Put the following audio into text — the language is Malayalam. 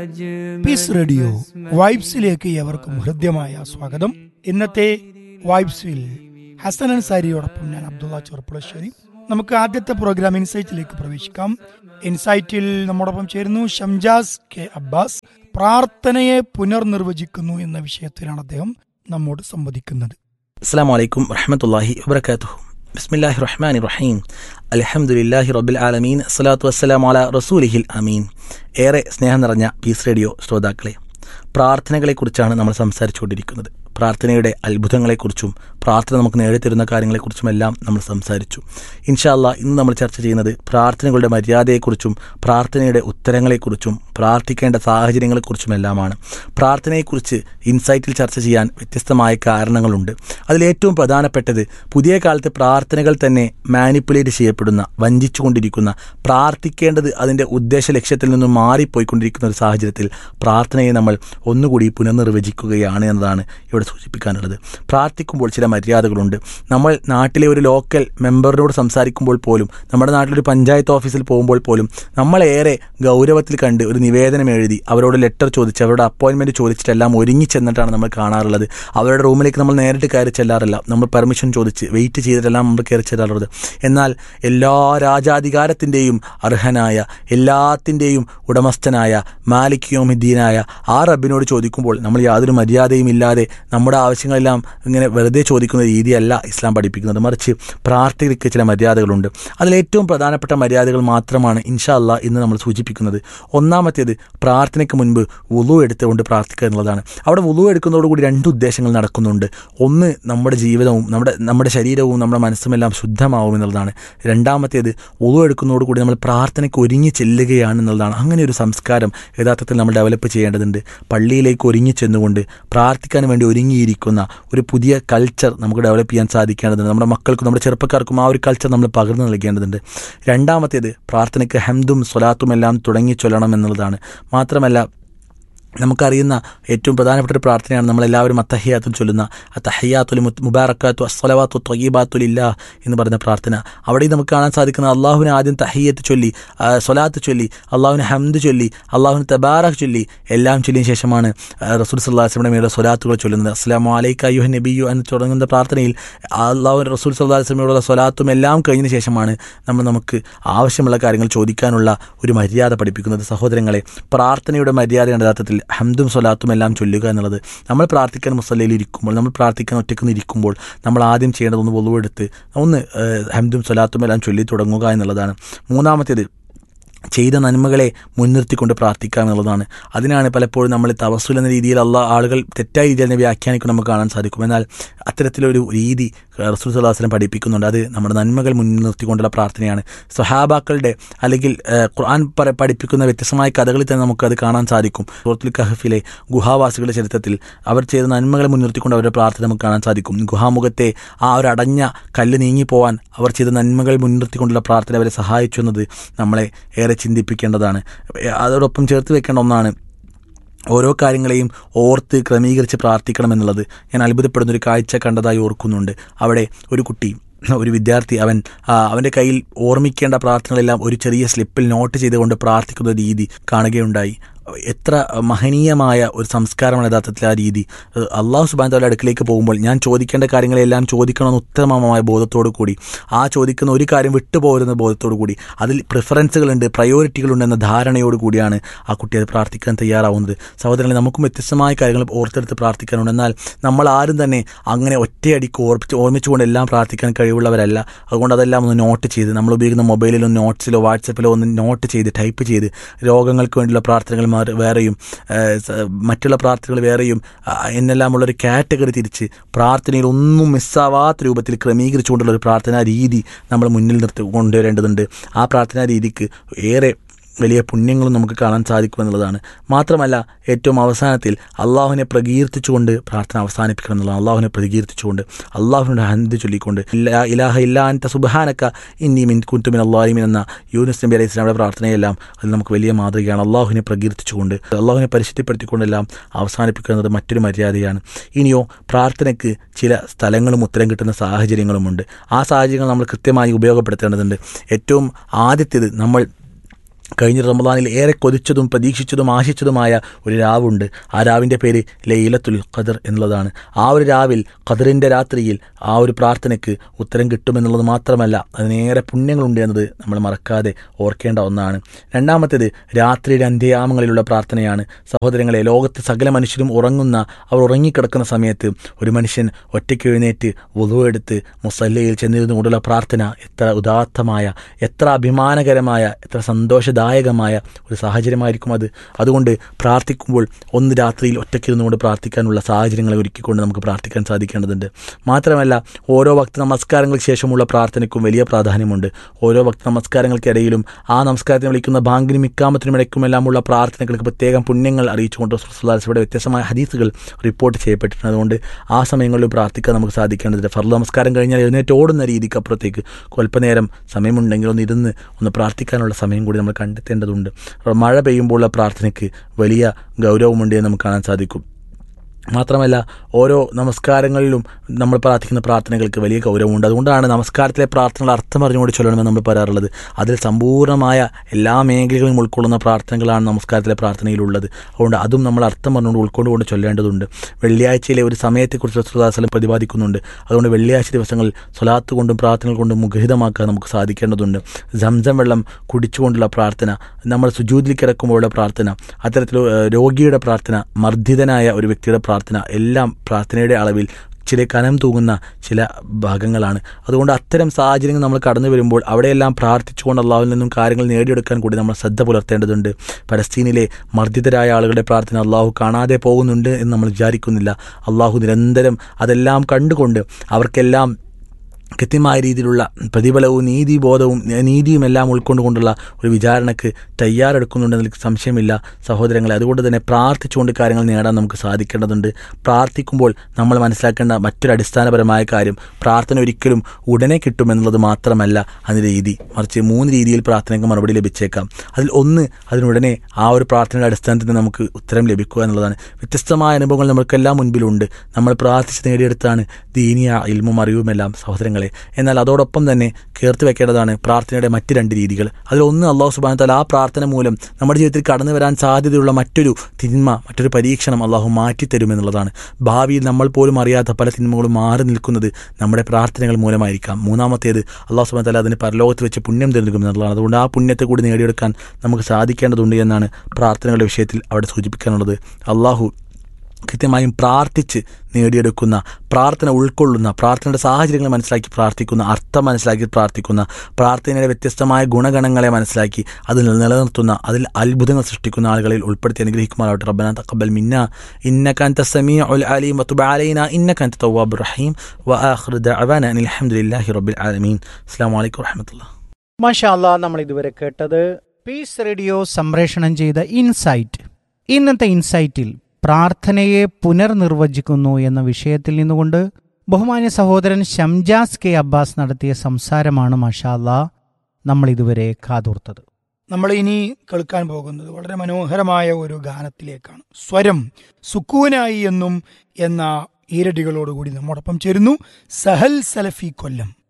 പീസ് റേഡിയോ വൈബ്സിലേക്ക് ഏവർക്കും ഹൃദ്യമായ സ്വാഗതം ഇന്നത്തെ വൈബ്സിൽ ഹസൻ അൻസാരിയോടൊപ്പം ഞാൻ അബ്ദുള്ള ചെറുപ്പുളശ്ശേരി നമുക്ക് ആദ്യത്തെ പ്രോഗ്രാം ഇൻസൈറ്റിലേക്ക് പ്രവേശിക്കാം ഇൻസൈറ്റിൽ നമ്മോടൊപ്പം ചേരുന്നു ഷംജാസ് കെ അബ്ബാസ് പ്രാർത്ഥനയെ പുനർനിർവചിക്കുന്നു എന്ന വിഷയത്തിലാണ് അദ്ദേഹം നമ്മോട് സംവദിക്കുന്നത് അസ്സാം വലൈക്കും വറഹമത്തല്ലാഹി വബർക്കാത്തു ബിസ്മില്ലാഹി റഹ്മാൻ റഹീം അലഹമുല്ലാഹി റബ്ബിൽ ആലമീൻ അസ്സലാത്തു വസ്സലാം അല റസൂലിഹിൽ അമീൻ ഏറെ സ്നേഹം നിറഞ്ഞ പീസ് റേഡിയോ ശ്രോതാക്കളെ പ്രാർത്ഥനകളെക്കുറിച്ചാണ് നമ്മൾ സംസാരിച്ചുകൊണ്ടിരിക്കുന്നത് പ്രാർത്ഥനയുടെ അത്ഭുതങ്ങളെക്കുറിച്ചും പ്രാർത്ഥന നമുക്ക് നേടിത്തരുന്ന കാര്യങ്ങളെക്കുറിച്ചുമെല്ലാം നമ്മൾ സംസാരിച്ചു ഇൻഷാല്ല ഇന്ന് നമ്മൾ ചർച്ച ചെയ്യുന്നത് പ്രാർത്ഥനകളുടെ മര്യാദയെക്കുറിച്ചും പ്രാർത്ഥനയുടെ ഉത്തരങ്ങളെക്കുറിച്ചും പ്രാർത്ഥിക്കേണ്ട സാഹചര്യങ്ങളെക്കുറിച്ചുമെല്ലാമാണ് പ്രാർത്ഥനയെക്കുറിച്ച് ഇൻസൈറ്റിൽ ചർച്ച ചെയ്യാൻ വ്യത്യസ്തമായ കാരണങ്ങളുണ്ട് അതിലേറ്റവും പ്രധാനപ്പെട്ടത് പുതിയ കാലത്ത് പ്രാർത്ഥനകൾ തന്നെ മാനിപ്പുലേറ്റ് ചെയ്യപ്പെടുന്ന വഞ്ചിച്ചുകൊണ്ടിരിക്കുന്ന പ്രാർത്ഥിക്കേണ്ടത് അതിൻ്റെ ഉദ്ദേശ ലക്ഷ്യത്തിൽ നിന്നും മാറിപ്പോയിക്കൊണ്ടിരിക്കുന്ന ഒരു സാഹചര്യത്തിൽ പ്രാർത്ഥനയെ നമ്മൾ ഒന്നുകൂടി പുനർനിർവചിക്കുകയാണ് എന്നതാണ് ഇവിടെ സൂചിപ്പിക്കാനുള്ളത് പ്രാർത്ഥിക്കുമ്പോൾ ചില മര്യാദകളുണ്ട് നമ്മൾ നാട്ടിലെ ഒരു ലോക്കൽ മെമ്പറിനോട് സംസാരിക്കുമ്പോൾ പോലും നമ്മുടെ നാട്ടിലൊരു പഞ്ചായത്ത് ഓഫീസിൽ പോകുമ്പോൾ പോലും നമ്മളേറെ ഗൗരവത്തിൽ കണ്ട് ഒരു നിവേദനം എഴുതി അവരോട് ലെറ്റർ ചോദിച്ച് അവരുടെ അപ്പോയിൻമെൻറ്റ് ചോദിച്ചിട്ടെല്ലാം ഒരുങ്ങി ചെന്നിട്ടാണ് നമ്മൾ കാണാറുള്ളത് അവരുടെ റൂമിലേക്ക് നമ്മൾ നേരിട്ട് കയറി ചെല്ലാറില്ല നമ്മൾ പെർമിഷൻ ചോദിച്ച് വെയിറ്റ് ചെയ്തിട്ടെല്ലാം നമ്മൾ കയറി ചെല്ലാറുള്ളത് എന്നാൽ എല്ലാ രാജാധികാരത്തിൻ്റെയും അർഹനായ എല്ലാത്തിൻ്റെയും ഉടമസ്ഥനായ മാലിക് യോമിദ്ദീനായ ആ റബ്ബിനോട് ചോദിക്കുമ്പോൾ നമ്മൾ യാതൊരു മര്യാദയും ഇല്ലാതെ നമ്മുടെ ആവശ്യങ്ങളെല്ലാം ഇങ്ങനെ വെറുതെ ചോദിക്കുന്ന രീതിയല്ല ഇസ്ലാം പഠിപ്പിക്കുന്നത് മറിച്ച് പ്രാർത്ഥനയ്ക്ക് ചില മര്യാദകളുണ്ട് അതിലേറ്റവും പ്രധാനപ്പെട്ട മര്യാദകൾ മാത്രമാണ് ഇൻഷാ അല്ലാ ഇന്ന് നമ്മൾ സൂചിപ്പിക്കുന്നത് ഒന്നാമത്തേത് പ്രാർത്ഥനയ്ക്ക് മുൻപ് വുളു എടുത്തുകൊണ്ട് പ്രാർത്ഥിക്കുക എന്നുള്ളതാണ് അവിടെ വുളു എടുക്കുന്നതോടുകൂടി രണ്ട് ഉദ്ദേശങ്ങൾ നടക്കുന്നുണ്ട് ഒന്ന് നമ്മുടെ ജീവിതവും നമ്മുടെ നമ്മുടെ ശരീരവും നമ്മുടെ മനസ്സുമെല്ലാം ശുദ്ധമാവും എന്നുള്ളതാണ് രണ്ടാമത്തേത് വുളു എടുക്കുന്നതോടുകൂടി നമ്മൾ പ്രാർത്ഥനയ്ക്ക് ഒരുങ്ങി ചെല്ലുകയാണ് എന്നുള്ളതാണ് അങ്ങനെ ഒരു സംസ്കാരം യഥാർത്ഥത്തിൽ നമ്മൾ ഡെവലപ്പ് ചെയ്യേണ്ടതുണ്ട് പള്ളിയിലേക്ക് ഒരുങ്ങി ചെന്നുകൊണ്ട് പ്രാർത്ഥിക്കാൻ വേണ്ടി ഒരുങ്ങിയിരിക്കുന്ന ഒരു പുതിയ കൾച്ചർ നമുക്ക് ഡെവലപ്പ് ചെയ്യാൻ സാധിക്കേണ്ടതുണ്ട് നമ്മുടെ മക്കൾക്കും നമ്മുടെ ചെറുപ്പക്കാർക്കും ആ ഒരു കൾച്ചർ നമ്മൾ പകർന്നു നൽകേണ്ടതുണ്ട് രണ്ടാമത്തേത് പ്രാർത്ഥനയ്ക്ക് ഹംദും സ്വലാത്തും എല്ലാം തുടങ്ങി ചൊല്ലണം എന്നുള്ളതാണ് മാത്രമല്ല നമുക്കറിയുന്ന ഏറ്റവും പ്രധാനപ്പെട്ട ഒരു പ്രാർത്ഥനയാണ് നമ്മളെല്ലാവരും അത്തഹിയാത്തും ചൊല്ലുന്ന അത്തഹിയാത്തുൽ മുബാറക്കാത്തു അസ്വലവാത്തു തൊയ്യബാത്തുലില്ല എന്ന് പറയുന്ന പ്രാർത്ഥന അവിടെ നമുക്ക് കാണാൻ സാധിക്കുന്ന അള്ളാഹുവിന് ആദ്യം തഹിയത്ത് ചൊല്ലി സ്വലാത്ത് ചൊല്ലി അള്ളാഹുവിന് ഹംദ് ചൊല്ലി അള്ളാഹുവിന് തബാറക് ചൊല്ലി എല്ലാം ചൊല്ലിയ ശേഷമാണ് റസൂൽ സല്ലാസ്ലമിയുടെ മേലെ സ്വലാത്തുകൾ ചൊല്ലുന്നത് അസ്ലാം അലൈക്ക് അയ്യുഹ നബിയു എന്ന് തുടങ്ങുന്ന പ്രാർത്ഥനയിൽ അള്ളാഹു റസൂൽ സല്ലാസ്ലമിയോടുള്ള സ്വലാത്തും എല്ലാം കഴിഞ്ഞ ശേഷമാണ് നമ്മൾ നമുക്ക് ആവശ്യമുള്ള കാര്യങ്ങൾ ചോദിക്കാനുള്ള ഒരു മര്യാദ പഠിപ്പിക്കുന്നത് സഹോദരങ്ങളെ പ്രാർത്ഥനയുടെ മര്യാദയാണ് യഥാർത്ഥത്തിൽ ഹംദും സ്വലാത്തും എല്ലാം ചൊല്ലുക എന്നുള്ളത് നമ്മൾ പ്രാർത്ഥിക്കാൻ മുസല്ലയിൽ ഇരിക്കുമ്പോൾ നമ്മൾ പ്രാർത്ഥിക്കാൻ ഒറ്റയ്ക്ക് ഇരിക്കുമ്പോൾ നമ്മൾ ആദ്യം ചെയ്യേണ്ടത് ഒന്ന് പൊതുവെടുത്ത് ഒന്ന് ഹംദും സ്വലാത്തും എല്ലാം ചൊല്ലി തുടങ്ങുക എന്നുള്ളതാണ് മൂന്നാമത്തേത് ചെയ്ത നന്മകളെ മുൻനിർത്തിക്കൊണ്ട് പ്രാർത്ഥിക്കുക എന്നുള്ളതാണ് അതിനാണ് പലപ്പോഴും നമ്മൾ തവസുൽ എന്ന രീതിയിൽ അല്ല ആളുകൾ തെറ്റായ രീതിയിൽ തന്നെ വ്യാഖ്യാനിക്കും നമുക്ക് കാണാൻ സാധിക്കും എന്നാൽ അത്തരത്തിലൊരു രീതി റസൂൽ സല്ലാസ്ലം പഠിപ്പിക്കുന്നുണ്ട് അത് നമ്മുടെ നന്മകൾ മുൻനിർത്തിക്കൊണ്ടുള്ള പ്രാർത്ഥനയാണ് സ്വഹാബാക്കളുടെ അല്ലെങ്കിൽ ഖുർആൻ പഠിപ്പിക്കുന്ന വ്യത്യസ്തമായ കഥകളിൽ തന്നെ നമുക്കത് കാണാൻ സാധിക്കും സുഹൃത്തുൽ കഹഫിലെ ഗുഹാവാസികളുടെ ചരിത്രത്തിൽ അവർ ചെയ്ത നന്മകളെ മുൻനിർത്തിക്കൊണ്ട് അവരുടെ പ്രാർത്ഥന നമുക്ക് കാണാൻ സാധിക്കും ഗുഹാമുഖത്തെ ആ ഒരു അടഞ്ഞ കല്ല് നീങ്ങിപ്പോവാൻ അവർ ചെയ്ത നന്മകൾ മുൻനിർത്തിക്കൊണ്ടുള്ള പ്രാർത്ഥന അവരെ സഹായിച്ചു എന്നത് നമ്മളെ ഏറെ ചിന്തിപ്പിക്കേണ്ടതാണ് അതോടൊപ്പം ചേർത്ത് വെക്കേണ്ട ഒന്നാണ് ഓരോ കാര്യങ്ങളെയും ഓർത്ത് ക്രമീകരിച്ച് പ്രാർത്ഥിക്കണം എന്നുള്ളത് ഞാൻ അത്ഭുതപ്പെടുന്ന ഒരു കാഴ്ച കണ്ടതായി ഓർക്കുന്നുണ്ട് അവിടെ ഒരു കുട്ടി ഒരു വിദ്യാർത്ഥി അവൻ അവൻ്റെ കയ്യിൽ ഓർമ്മിക്കേണ്ട പ്രാർത്ഥനകളെല്ലാം ഒരു ചെറിയ സ്ലിപ്പിൽ നോട്ട് ചെയ്തുകൊണ്ട് പ്രാർത്ഥിക്കുന്ന രീതി കാണുകയുണ്ടായി എത്ര മഹനീയമായ ഒരു സംസ്കാരമാണ് യഥാർത്ഥത്തിൽ ആ രീതി അള്ളാഹു സുബാൻ അടുക്കിലേക്ക് പോകുമ്പോൾ ഞാൻ ചോദിക്കേണ്ട കാര്യങ്ങളെല്ലാം ചോദിക്കണമെന്ന് ഉത്തമമായ ബോധത്തോടു കൂടി ആ ചോദിക്കുന്ന ഒരു കാര്യം വിട്ടുപോകുന്ന ബോധത്തോടു കൂടി അതിൽ പ്രിഫറൻസുകളുണ്ട് പ്രയോറിറ്റികളുണ്ട് എന്ന ധാരണയോട് കൂടിയാണ് ആ കുട്ടി അത് പ്രാർത്ഥിക്കാൻ തയ്യാറാവുന്നത് സഹോദരങ്ങളെ നമുക്കും വ്യത്യസ്തമായ കാര്യങ്ങൾ ഓർത്തെടുത്ത് പ്രാർത്ഥിക്കാനുണ്ട് എന്നാൽ നമ്മൾ ആരും തന്നെ അങ്ങനെ ഒറ്റയടിക്ക് ഓർപ്പിച്ച് ഓർമ്മിച്ചുകൊണ്ട് എല്ലാം പ്രാർത്ഥിക്കാൻ കഴിവുള്ളവരല്ല അതുകൊണ്ട് അതെല്ലാം ഒന്ന് നോട്ട് ചെയ്ത് നമ്മൾ ഉപയോഗിക്കുന്ന മൊബൈലിലോ നോട്ട്സിലോ വാട്സപ്പിലോ ഒന്ന് നോട്ട് ചെയ്ത് ടൈപ്പ് ചെയ്ത് രോഗങ്ങൾക്ക് വേണ്ടിയുള്ള പ്രാർത്ഥനകൾ വേറെയും മറ്റുള്ള പ്രാർത്ഥനകൾ വേറെയും എന്നെല്ലാമുള്ളൊരു കാറ്റഗറി തിരിച്ച് പ്രാർത്ഥനയിൽ ഒന്നും മിസ്സാവാത്ത രൂപത്തിൽ ക്രമീകരിച്ചുകൊണ്ടുള്ള ഒരു പ്രാർത്ഥനാ രീതി നമ്മൾ മുന്നിൽ നിർത്തി കൊണ്ടുവരേണ്ടതുണ്ട് ആ പ്രാർത്ഥനാ രീതിക്ക് ഏറെ വലിയ പുണ്യങ്ങളും നമുക്ക് കാണാൻ സാധിക്കുമെന്നുള്ളതാണ് മാത്രമല്ല ഏറ്റവും അവസാനത്തിൽ അള്ളാഹുവിനെ പ്രകീർത്തിച്ചുകൊണ്ട് പ്രാർത്ഥന അവസാനിപ്പിക്കണം എന്നുള്ളതാണ് അള്ളാഹുവിനെ പ്രകീർത്തിച്ചുകൊണ്ട് അള്ളാഹുവിനോട് ഹന്ത് ചൊല്ലിക്കൊണ്ട് ഇല്ലാ ഇലാഹ ഇല്ലാ അൻത സുബഹാനക്ക ഇന്നി മിൻ കുന്തുമിൻ അള്ളാഹിമിൻ എന്ന യൂനുസ് നബി അലൈഹി ഇസ്ലാമിയുടെ പ്രാർത്ഥനയെല്ലാം അത് നമുക്ക് വലിയ മാതൃകയാണ് അള്ളാഹുവിനെ പ്രകീർത്തിച്ചുകൊണ്ട് അള്ളാഹുവിനെ പരിശുദ്ധിപ്പെടുത്തിക്കൊണ്ടെല്ലാം അവസാനിപ്പിക്കുന്നത് മറ്റൊരു മര്യാദയാണ് ഇനിയോ പ്രാർത്ഥനയ്ക്ക് ചില സ്ഥലങ്ങളും ഉത്തരം കിട്ടുന്ന സാഹചര്യങ്ങളുമുണ്ട് ആ സാഹചര്യങ്ങൾ നമ്മൾ കൃത്യമായി ഉപയോഗപ്പെടുത്തേണ്ടതുണ്ട് ഏറ്റവും ആദ്യത്തേത് നമ്മൾ കഴിഞ്ഞ റമദാനിൽ ഏറെ കൊതിച്ചതും പ്രതീക്ഷിച്ചതും ആശിച്ചതുമായ ഒരു രാവുണ്ട് ആ രാവിൻ്റെ പേര് ലൈലത്തുൽ ഖദർ എന്നുള്ളതാണ് ആ ഒരു രാവിൽ ഖദറിൻ്റെ രാത്രിയിൽ ആ ഒരു പ്രാർത്ഥനയ്ക്ക് ഉത്തരം കിട്ടുമെന്നുള്ളത് മാത്രമല്ല അതിനേറെ പുണ്യങ്ങളുണ്ട് എന്നത് നമ്മൾ മറക്കാതെ ഓർക്കേണ്ട ഒന്നാണ് രണ്ടാമത്തേത് രാത്രിയുടെ അന്ത്യയാമങ്ങളിലുള്ള പ്രാർത്ഥനയാണ് സഹോദരങ്ങളെ ലോകത്ത് സകല മനുഷ്യരും ഉറങ്ങുന്ന അവർ ഉറങ്ങിക്കിടക്കുന്ന സമയത്ത് ഒരു മനുഷ്യൻ ഒറ്റയ്ക്ക് എഴുന്നേറ്റ് വധുവെടുത്ത് മുസല്ലയിൽ ചെന്നിരുന്നു കൊണ്ടുള്ള പ്രാർത്ഥന എത്ര ഉദാത്തമായ എത്ര അഭിമാനകരമായ എത്ര സന്തോഷദായകമായ ഒരു സാഹചര്യമായിരിക്കും അത് അതുകൊണ്ട് പ്രാർത്ഥിക്കുമ്പോൾ ഒന്ന് രാത്രിയിൽ ഒറ്റയ്ക്കിരുന്നുകൊണ്ട് പ്രാർത്ഥിക്കാനുള്ള സാഹചര്യങ്ങളെ ഒരുക്കിക്കൊണ്ട് നമുക്ക് പ്രാർത്ഥിക്കാൻ സാധിക്കേണ്ടതുണ്ട് മാത്രമല്ല ഓരോ ഭക്ത നമസ്കാരങ്ങൾക്ക് ശേഷമുള്ള പ്രാർത്ഥനയ്ക്കും വലിയ പ്രാധാന്യമുണ്ട് ഓരോ ഭക്ത നമസ്കാരങ്ങൾക്കിടയിലും ആ നമസ്കാരത്തിന് വിളിക്കുന്ന ബാങ്കിനും ഇക്കാമത്തിനും ഇടയ്ക്കുമെല്ലാമുള്ള പ്രാർത്ഥനകൾക്ക് പ്രത്യേകം പുണ്യങ്ങൾ അറിയിച്ചുകൊണ്ട് സുല്ലാസിയുടെ വ്യത്യസ്തമായ ഹദീസുകൾ റിപ്പോർട്ട് ചെയ്യപ്പെട്ടിട്ടുണ്ട് അതുകൊണ്ട് ആ സമയങ്ങളിൽ പ്രാർത്ഥിക്കാൻ നമുക്ക് സാധിക്കേണ്ടതുണ്ട് ഫർദ് നമസ്കാരം കഴിഞ്ഞാൽ എഴുന്നേറ്റ് ഓടുന്ന രീതിക്ക് അപ്പുറത്തേക്ക് അല്പനേരം സമയമുണ്ടെങ്കിൽ ഒന്ന് ഇരുന്ന് ഒന്ന് പ്രാർത്ഥിക്കാനുള്ള സമയം കൂടി നമ്മൾ കണ്ടെത്തേണ്ടതുണ്ട് മഴ പെയ്യുമ്പോഴുള്ള പ്രാർത്ഥനയ്ക്ക് വലിയ ഗൗരവമുണ്ട് എന്ന് നമുക്ക് കാണാൻ സാധിക്കും മാത്രമല്ല ഓരോ നമസ്കാരങ്ങളിലും നമ്മൾ പ്രാർത്ഥിക്കുന്ന പ്രാർത്ഥനകൾക്ക് വലിയ ഗൗരവമുണ്ട് അതുകൊണ്ടാണ് നമസ്കാരത്തിലെ പ്രാർത്ഥനകൾ അർത്ഥം അറിഞ്ഞുകൊണ്ട് ചൊല്ലണമെന്ന് നമ്മൾ പറയാറുള്ളത് അതിൽ സമ്പൂർണ്ണമായ എല്ലാ മേഖലകളും ഉൾക്കൊള്ളുന്ന പ്രാർത്ഥനകളാണ് നമസ്കാരത്തിലെ പ്രാർത്ഥനയിലുള്ളത് അതുകൊണ്ട് അതും നമ്മൾ അർത്ഥം പറഞ്ഞുകൊണ്ട് ഉൾക്കൊണ്ടുകൊണ്ട് ചൊല്ലേണ്ടതുണ്ട് വെള്ളിയാഴ്ചയിലെ ഒരു സമയത്തെക്കുറിച്ച് സുധാസലം പ്രതിപാദിക്കുന്നുണ്ട് അതുകൊണ്ട് വെള്ളിയാഴ്ച ദിവസങ്ങളിൽ സ്വലാത്ത് കൊണ്ടും പ്രാർത്ഥനകൾ കൊണ്ടും മുഖരിതമാക്കാൻ നമുക്ക് സാധിക്കേണ്ടതുണ്ട് സംസം വെള്ളം കുടിച്ചുകൊണ്ടുള്ള പ്രാർത്ഥന നമ്മൾ സുജൂതിൽ കിടക്കുമ്പോഴുള്ള പ്രാർത്ഥന അത്തരത്തിൽ രോഗിയുടെ പ്രാർത്ഥന മർദ്ദിതനായ ഒരു വ്യക്തിയുടെ പ്രാർത്ഥന എല്ലാം പ്രാർത്ഥനയുടെ അളവിൽ ചില കനം തൂങ്ങുന്ന ചില ഭാഗങ്ങളാണ് അതുകൊണ്ട് അത്തരം സാഹചര്യങ്ങൾ നമ്മൾ കടന്നു വരുമ്പോൾ അവിടെയെല്ലാം പ്രാർത്ഥിച്ചുകൊണ്ട് അള്ളാഹുവിൽ നിന്നും കാര്യങ്ങൾ നേടിയെടുക്കാൻ കൂടി നമ്മൾ ശ്രദ്ധ പുലർത്തേണ്ടതുണ്ട് പലസ്തീനിലെ മർദ്ദിതരായ ആളുകളുടെ പ്രാർത്ഥന അള്ളാഹു കാണാതെ പോകുന്നുണ്ട് എന്ന് നമ്മൾ വിചാരിക്കുന്നില്ല അള്ളാഹു നിരന്തരം അതെല്ലാം കണ്ടുകൊണ്ട് അവർക്കെല്ലാം കൃത്യമായ രീതിയിലുള്ള പ്രതിഫലവും നീതിബോധവും നീതിയും എല്ലാം ഉൾക്കൊണ്ടുകൊണ്ടുള്ള ഒരു വിചാരണയ്ക്ക് തയ്യാറെടുക്കുന്നുണ്ടെന്നതിൽ സംശയമില്ല സഹോദരങ്ങളെ അതുകൊണ്ട് തന്നെ പ്രാർത്ഥിച്ചുകൊണ്ട് കാര്യങ്ങൾ നേടാൻ നമുക്ക് സാധിക്കേണ്ടതുണ്ട് പ്രാർത്ഥിക്കുമ്പോൾ നമ്മൾ മനസ്സിലാക്കേണ്ട മറ്റൊരു അടിസ്ഥാനപരമായ കാര്യം പ്രാർത്ഥന ഒരിക്കലും ഉടനെ കിട്ടുമെന്നുള്ളത് മാത്രമല്ല അതിൻ്റെ രീതി മറിച്ച് മൂന്ന് രീതിയിൽ പ്രാർത്ഥനയ്ക്ക് മറുപടി ലഭിച്ചേക്കാം അതിൽ ഒന്ന് അതിനുടനെ ആ ഒരു പ്രാർത്ഥനയുടെ അടിസ്ഥാനത്തിൽ നമുക്ക് ഉത്തരം ലഭിക്കുക എന്നുള്ളതാണ് വ്യത്യസ്തമായ അനുഭവങ്ങൾ നമുക്കെല്ലാം മുൻപിലുണ്ട് നമ്മൾ പ്രാർത്ഥിച്ച് നേടിയെടുത്താണ് ദീനിയ ഇൽമും അറിവുമെല്ലാം സഹോദരങ്ങളെ എന്നാൽ അതോടൊപ്പം തന്നെ ചേർത്ത് വെക്കേണ്ടതാണ് പ്രാർത്ഥനയുടെ മറ്റ് രണ്ട് രീതികൾ അതിലൊന്ന് അള്ളാഹു സുബാൻ താല ആ പ്രാർത്ഥന മൂലം നമ്മുടെ ജീവിതത്തിൽ കടന്നു വരാൻ സാധ്യതയുള്ള മറ്റൊരു തിന്മ മറ്റൊരു പരീക്ഷണം അള്ളാഹു മാറ്റിത്തരുമെന്നുള്ളതാണ് ഭാവിയിൽ നമ്മൾ പോലും അറിയാത്ത പല തിന്മകളും മാറി നിൽക്കുന്നത് നമ്മുടെ പ്രാർത്ഥനകൾ മൂലമായിരിക്കാം മൂന്നാമത്തേത് അള്ളാഹു സുബാൻ താല അതിന് പരലോകത്ത് വെച്ച് പുണ്യം തിരഞ്ഞെടുക്കുമെന്നുള്ളതാണ് അതുകൊണ്ട് ആ പുണ്യത്തെ കൂടി നേടിയെടുക്കാൻ നമുക്ക് സാധിക്കേണ്ടതുണ്ട് എന്നാണ് പ്രാർത്ഥനകളുടെ വിഷയത്തിൽ അവിടെ സൂചിപ്പിക്കാനുള്ളത് അള്ളാഹു കൃത്യമായും പ്രാർത്ഥിച്ച് നേടിയെടുക്കുന്ന പ്രാർത്ഥന ഉൾക്കൊള്ളുന്ന പ്രാർത്ഥനയുടെ സാഹചര്യങ്ങൾ മനസ്സിലാക്കി പ്രാർത്ഥിക്കുന്ന അർത്ഥം മനസ്സിലാക്കി പ്രാർത്ഥിക്കുന്ന പ്രാർത്ഥനയുടെ വ്യത്യസ്തമായ ഗുണഗണങ്ങളെ മനസ്സിലാക്കി അതിൽ നിലനിർത്തുന്ന അതിൽ അത്ഭുതങ്ങൾ സൃഷ്ടിക്കുന്ന ആളുകളിൽ ഉൾപ്പെടുത്തി അനുഗ്രഹിക്കുമാറാവട്ടെ റബ്ബന തഖബ്ബൽ മിന്ന ഇന്നക അൻത സമീഉൽ അലീം വതുബ് അലൈന ഇന്നക അൻത തവ്വാബുർ റഹീം വആഖിറു ദഅവാന അനിൽ ഹംദുലില്ലാഹി റബ്ബിൽ ആലമീൻ അസ്സലാമു അലൈക്കും വറഹ്മത്തുള്ളാഹി മാഷാല്ല നമ്മൾ ഇതുവരെ കേട്ടത് പീസ് റേഡിയോ സംപ്രേഷണം ചെയ്ത ഇൻസൈറ്റ് ഇന്നത്തെ ഇൻസൈറ്റിൽ പ്രാർത്ഥനയെ പുനർനിർവചിക്കുന്നു എന്ന വിഷയത്തിൽ നിന്നുകൊണ്ട് ബഹുമാന്യ സഹോദരൻ ഷംജാസ് കെ അബ്ബാസ് നടത്തിയ സംസാരമാണ് മഷാല്ല നമ്മൾ ഇതുവരെ കാതോർത്തത് നമ്മൾ ഇനി കേൾക്കാൻ പോകുന്നത് വളരെ മനോഹരമായ ഒരു ഗാനത്തിലേക്കാണ് സ്വരം സുക്കൂനായി എന്നും എന്ന ഈരടികളോടുകൂടി നമ്മോടൊപ്പം ചേരുന്നു സഹൽ സലഫി കൊല്ലം